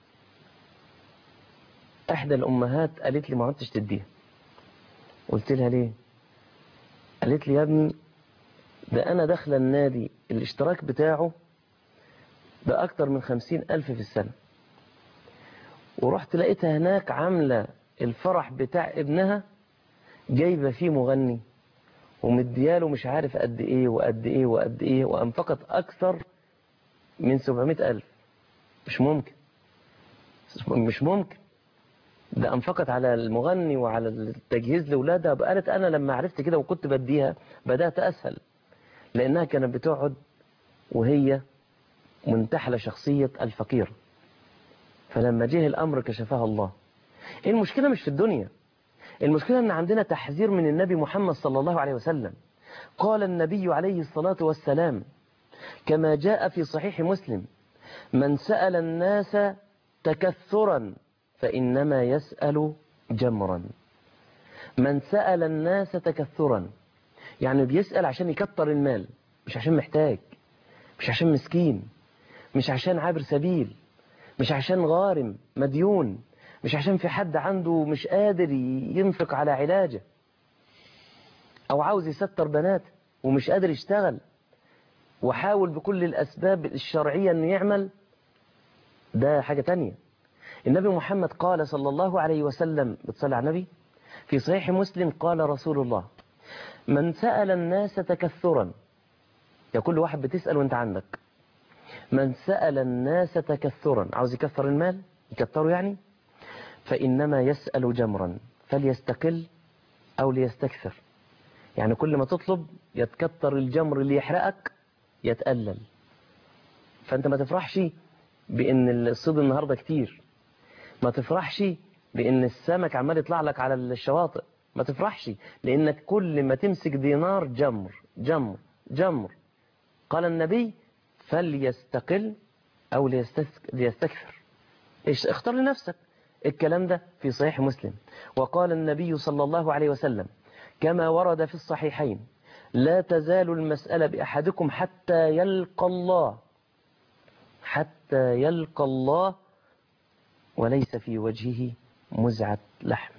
إحدى الأمهات قالت لي ما عدتش تديها قلت لها ليه قالت لي يا ابني ده أنا داخله النادي الاشتراك بتاعه بأكتر من خمسين ألف في السنة ورحت لقيتها هناك عاملة الفرح بتاع ابنها جايبة فيه مغني ومدياله مش عارف قد ايه وقد ايه وقد ايه وانفقت اكثر من 700 الف مش ممكن مش ممكن ده انفقت على المغني وعلى التجهيز لاولادها قالت انا لما عرفت كده وكنت بديها بدات اسهل لانها كانت بتقعد وهي منتحله شخصيه الفقير فلما جه الامر كشفها الله المشكله مش في الدنيا المشكلة أن عندنا تحذير من النبي محمد صلى الله عليه وسلم قال النبي عليه الصلاة والسلام كما جاء في صحيح مسلم من سأل الناس تكثرا فإنما يسأل جمرا من سأل الناس تكثرا يعني بيسأل عشان يكتر المال مش عشان محتاج مش عشان مسكين مش عشان عابر سبيل مش عشان غارم مديون مش عشان في حد عنده مش قادر ينفق على علاجه أو عاوز يستر بنات ومش قادر يشتغل وحاول بكل الأسباب الشرعية أنه يعمل ده حاجة تانية النبي محمد قال صلى الله عليه وسلم بتصلي على النبي في صحيح مسلم قال رسول الله من سأل الناس تكثرا يا كل واحد بتسأل وانت عندك من سأل الناس تكثرا عاوز يكثر المال يكثره يعني فإنما يسأل جمرا فليستقل أو ليستكثر يعني كل ما تطلب يتكثر الجمر اللي يحرقك يتقلل فأنت ما تفرحش بأن الصيد النهاردة كتير ما تفرحش بأن السمك عمال يطلع لك على الشواطئ ما تفرحش لأنك كل ما تمسك دينار جمر جمر جمر قال النبي فليستقل أو ليستكثر إيش اختار لنفسك الكلام ده في صحيح مسلم وقال النبي صلى الله عليه وسلم كما ورد في الصحيحين لا تزال المسألة بأحدكم حتى يلقى الله حتى يلقى الله وليس في وجهه مزعة لحم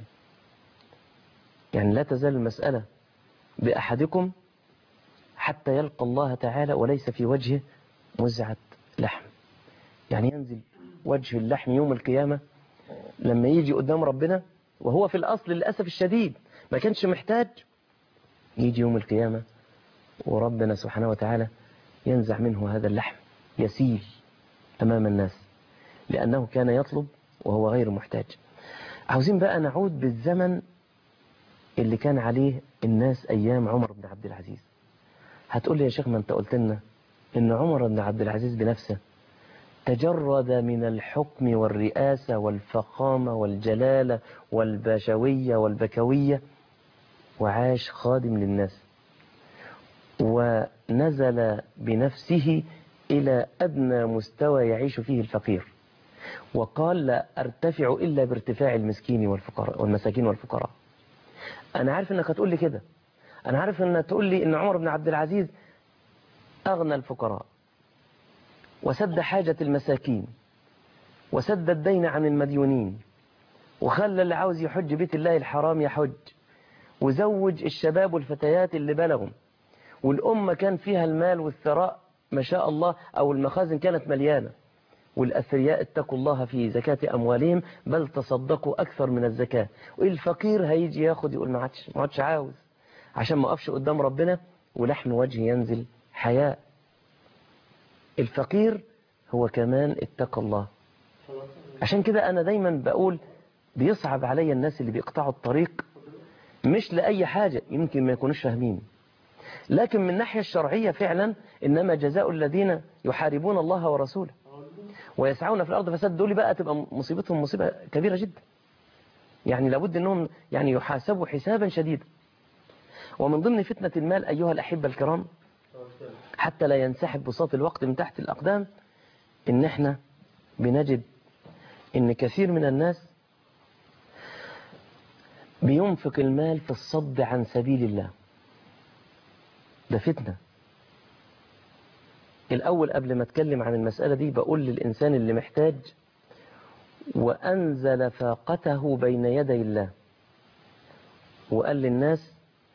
يعني لا تزال المسألة بأحدكم حتى يلقى الله تعالى وليس في وجهه مزعة لحم يعني ينزل وجه اللحم يوم القيامة لما يجي قدام ربنا وهو في الأصل للأسف الشديد ما كانش محتاج يجي يوم القيامة وربنا سبحانه وتعالى ينزع منه هذا اللحم يسيل أمام الناس لأنه كان يطلب وهو غير محتاج عاوزين بقى نعود بالزمن اللي كان عليه الناس أيام عمر بن عبد العزيز هتقول لي يا شيخ ما انت قلت لنا ان عمر بن عبد العزيز بنفسه تجرد من الحكم والرئاسة والفخامة والجلالة والباشوية والبكوية وعاش خادم للناس ونزل بنفسه إلى أدنى مستوى يعيش فيه الفقير وقال لا أرتفع إلا بارتفاع المسكين والفقراء والمساكين والفقراء أنا عارف أنك هتقول لي كده أنا عارف أنك تقول لي أن عمر بن عبد العزيز أغنى الفقراء وسد حاجة المساكين وسد الدين عن المديونين وخلى اللي عاوز يحج بيت الله الحرام يحج وزوج الشباب والفتيات اللي بلغوا والأمة كان فيها المال والثراء ما شاء الله أو المخازن كانت مليانة والأثرياء اتقوا الله في زكاة أموالهم بل تصدقوا أكثر من الزكاة والفقير هيجي ياخد يقول ما عادش ما عادش عاوز عشان ما أقفش قدام ربنا ولحم وجهه ينزل حياء الفقير هو كمان اتقى الله عشان كده أنا دايما بقول بيصعب عليا الناس اللي بيقطعوا الطريق مش لأي حاجة يمكن ما يكونوش فاهمين لكن من الناحية الشرعية فعلا إنما جزاء الذين يحاربون الله ورسوله ويسعون في الأرض فساد دول بقى تبقى مصيبتهم مصيبة كبيرة جدا يعني لابد أنهم يعني يحاسبوا حسابا شديدا ومن ضمن فتنة المال أيها الأحبة الكرام حتى لا ينسحب بساط الوقت من تحت الأقدام إن احنا بنجد إن كثير من الناس بينفق المال في الصد عن سبيل الله ده فتنة الأول قبل ما أتكلم عن المسألة دي بقول للإنسان اللي محتاج وأنزل فاقته بين يدي الله وقال للناس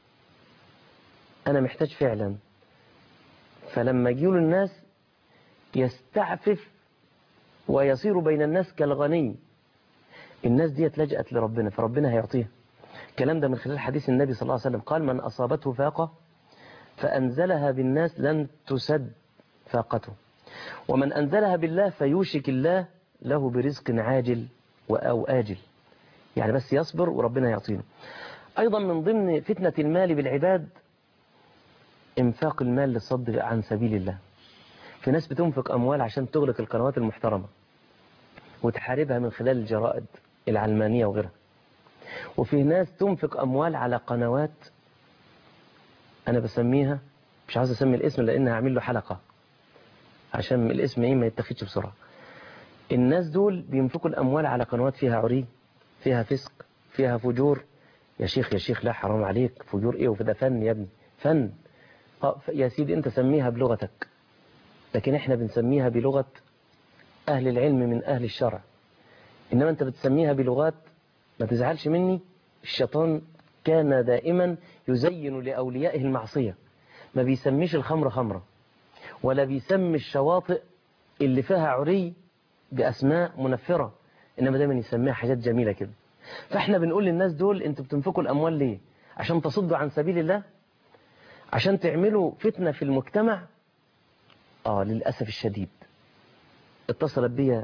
أنا محتاج فعلا فلما يجيله الناس يستعفف ويصير بين الناس كالغني الناس دي لجأت لربنا فربنا هيعطيها الكلام ده من خلال حديث النبي صلى الله عليه وسلم قال من أصابته فاقة فأنزلها بالناس لن تسد فاقته ومن أنزلها بالله فيوشك الله له برزق عاجل أو آجل يعني بس يصبر وربنا يعطينه أيضا من ضمن فتنة المال بالعباد انفاق المال للصد عن سبيل الله في ناس بتنفق أموال عشان تغلق القنوات المحترمة وتحاربها من خلال الجرائد العلمانية وغيرها وفي ناس تنفق أموال على قنوات أنا بسميها مش عاوز أسمي الاسم لأن هعمل له حلقة عشان الاسم إيه ما يتخذش بسرعة الناس دول بينفقوا الأموال على قنوات فيها عري فيها فسق فيها فجور يا شيخ يا شيخ لا حرام عليك فجور إيه وده فن يا ابني فن يا سيدي أنت سميها بلغتك لكن احنا بنسميها بلغة أهل العلم من أهل الشرع إنما أنت بتسميها بلغات ما تزعلش مني الشيطان كان دائما يزين لأوليائه المعصية ما بيسميش الخمر خمرة ولا بيسمي الشواطئ اللي فيها عري بأسماء منفرة إنما دايما يسميها حاجات جميلة كده فاحنا بنقول للناس دول انتوا بتنفقوا الأموال ليه عشان تصدوا عن سبيل الله عشان تعملوا فتنة في المجتمع آه للأسف الشديد اتصلت بي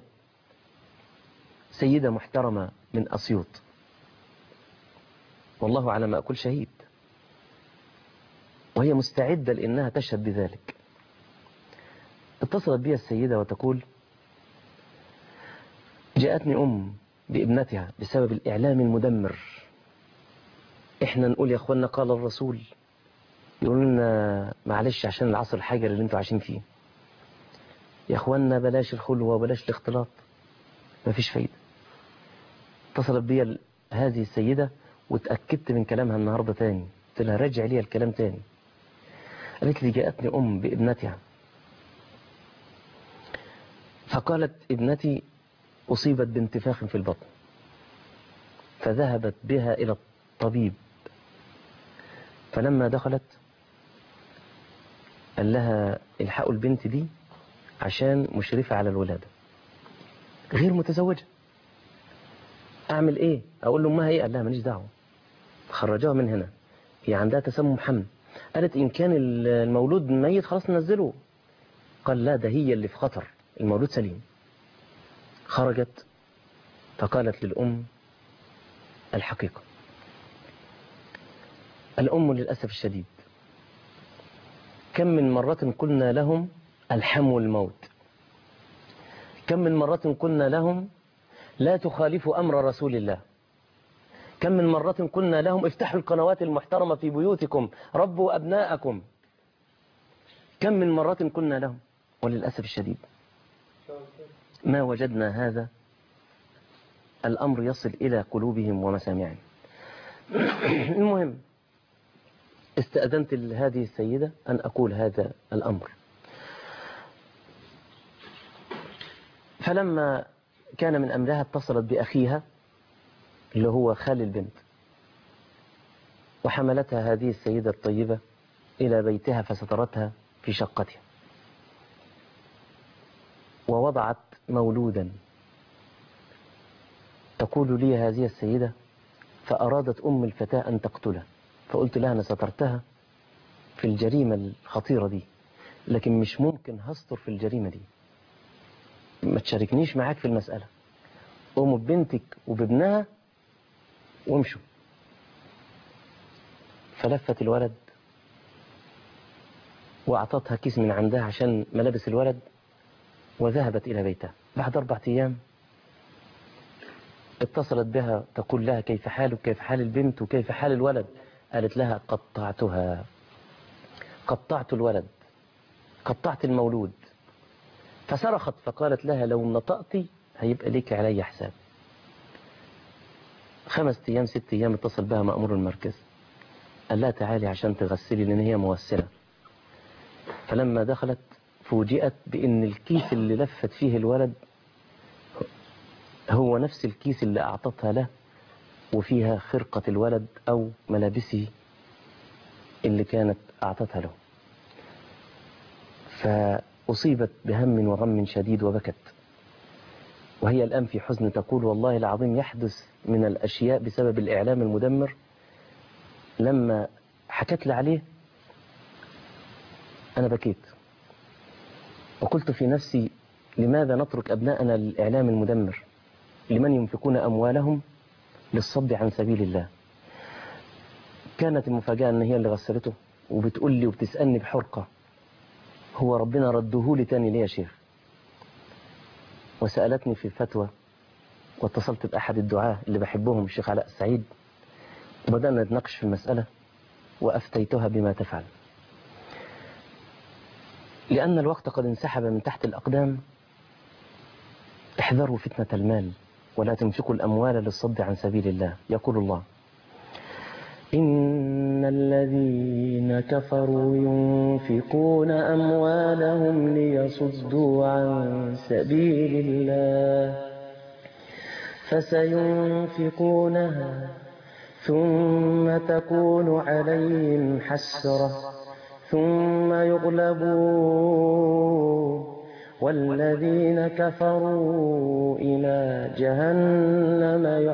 سيدة محترمة من أسيوط والله على ما أقول شهيد وهي مستعدة لأنها تشهد بذلك اتصلت بي السيدة وتقول جاءتني أم بابنتها بسبب الإعلام المدمر إحنا نقول يا أخوانا قال الرسول يقولوا لنا معلش عشان العصر الحجر اللي انتوا عايشين فيه يا أخوانا بلاش الخلوة وبلاش الاختلاط مفيش فايدة اتصلت بي هذه السيدة وتأكدت من كلامها النهاردة تاني قلت لها رجع لي الكلام تاني قالت لي جاءتني أم بابنتها فقالت ابنتي أصيبت بانتفاخ في البطن فذهبت بها إلى الطبيب فلما دخلت قال لها الحقوا البنت دي عشان مشرفة على الولادة غير متزوجة أعمل إيه أقول له أمها إيه قال لها ماليش دعوة خرجوها من هنا هي عندها تسمم حمل قالت إن كان المولود ميت خلاص ننزله قال لا ده هي اللي في خطر المولود سليم خرجت فقالت للأم الحقيقة الأم للأسف الشديد كم من مرة قلنا لهم الحموا الموت كم من مرة قلنا لهم لا تخالفوا أمر رسول الله كم من مرة قلنا لهم افتحوا القنوات المحترمة في بيوتكم ربوا أبناءكم كم من مرة قلنا لهم وللأسف الشديد ما وجدنا هذا الأمر يصل إلى قلوبهم ومسامعهم المهم استأذنت لهذه السيدة أن أقول هذا الأمر فلما كان من أمرها اتصلت بأخيها اللي هو خال البنت وحملتها هذه السيدة الطيبة إلى بيتها فسترتها في شقتها ووضعت مولودا تقول لي هذه السيدة فأرادت أم الفتاة أن تقتله فقلت لها أنا سترتها في الجريمة الخطيرة دي لكن مش ممكن هستر في الجريمة دي ما تشاركنيش معاك في المسألة قوموا ببنتك وبابنها وامشوا فلفت الولد وأعطتها كيس من عندها عشان ملابس الولد وذهبت إلى بيتها بعد أربعة أيام اتصلت بها تقول لها كيف حالك كيف حال البنت وكيف حال الولد قالت لها قطعتها قطعت الولد قطعت المولود فصرخت فقالت لها لو نطقتي هيبقى ليك علي حساب خمس أيام ست أيام اتصل بها مأمور المركز قال لها تعالي عشان تغسلي لأن هي موسلة فلما دخلت فوجئت بأن الكيس اللي لفت فيه الولد هو نفس الكيس اللي أعطتها له وفيها خرقة الولد أو ملابسه اللي كانت أعطتها له فأصيبت بهم وغم شديد وبكت وهي الآن في حزن تقول والله العظيم يحدث من الأشياء بسبب الإعلام المدمر لما حكت لي عليه أنا بكيت وقلت في نفسي لماذا نترك أبناءنا للإعلام المدمر لمن ينفقون أموالهم للصد عن سبيل الله كانت المفاجأة أن هي اللي غسلته وبتقول لي وبتسألني بحرقة هو ربنا رده لي تاني ليه يا شيخ وسألتني في الفتوى واتصلت بأحد الدعاة اللي بحبهم الشيخ علاء السعيد وبدأنا نتناقش في المسألة وأفتيتها بما تفعل لأن الوقت قد انسحب من تحت الأقدام احذروا فتنة المال ولا تنفقوا الأموال للصد عن سبيل الله يقول الله إن الذين كفروا ينفقون أموالهم ليصدوا عن سبيل الله فسينفقونها ثم تكون عليهم حسرة ثم يغلبون والذين كفروا إلى جهنم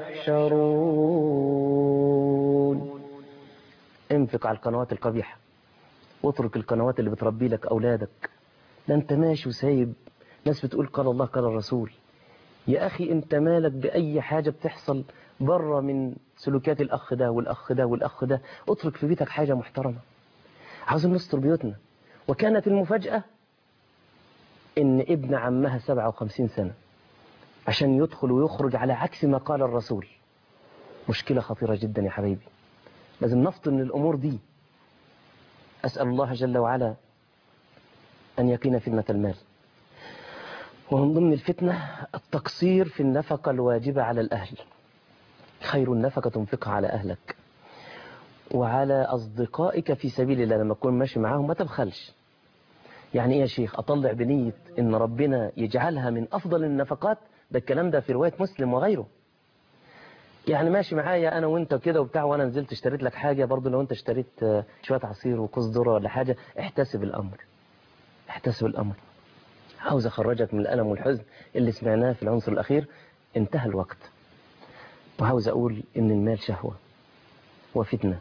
يحشرون انفق على القنوات القبيحة واترك القنوات اللي بتربي لك أولادك ده انت ماشي وسايب ناس بتقول قال الله قال الرسول يا أخي انت مالك بأي حاجة بتحصل بره من سلوكيات الأخ ده والأخ ده والأخ ده اترك في بيتك حاجة محترمة عاوزين نستر بيوتنا وكانت المفاجأة ان ابن عمها 57 سنة عشان يدخل ويخرج على عكس ما قال الرسول مشكلة خطيرة جدا يا حبيبي لازم نفطن الأمور دي أسأل الله جل وعلا أن يقينا فتنة المال ومن ضمن الفتنة التقصير في النفقة الواجبة على الأهل خير النفقة تنفقها على أهلك وعلى أصدقائك في سبيل الله لما تكون ماشي معاهم ما تبخلش يعني إيه يا شيخ أطلع بنية إن ربنا يجعلها من أفضل النفقات ده الكلام ده في رواية مسلم وغيره يعني ماشي معايا أنا وأنت كده وبتاع وأنا نزلت اشتريت لك حاجة برضو لو أنت اشتريت شوية عصير وكوز ذرة ولا حاجة احتسب الأمر احتسب الأمر عاوز أخرجك من الألم والحزن اللي سمعناه في العنصر الأخير انتهى الوقت وعاوز أقول إن المال شهوة وفتنة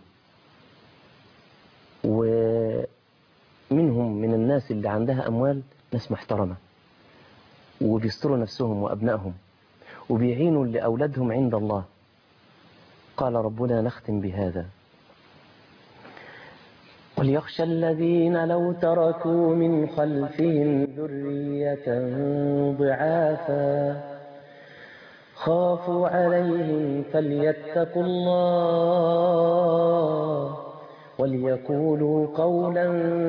ومنهم من الناس اللي عندها أموال ناس محترمة وبيستروا نفسهم وأبنائهم وبيعينوا لأولادهم عند الله قال ربنا نختم بهذا وليخشى الذين لو تركوا من خلفهم ذرية ضعافا خافوا عليهم فليتقوا الله وليقولوا قولا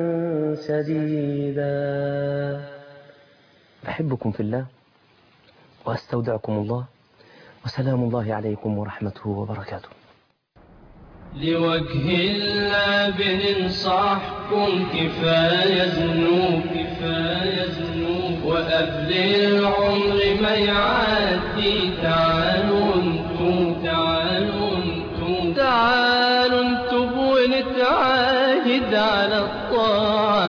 سديدا أحبكم في الله وأستودعكم الله وسلام الله عليكم ورحمته وبركاته لوجه الله بننصحكم كفاية ذنوب كفاية ذنوب وقبل العمر ما يعدي تعالوا انتم تعالوا انتم تعالوا انتم ونتعاهد على الطاعة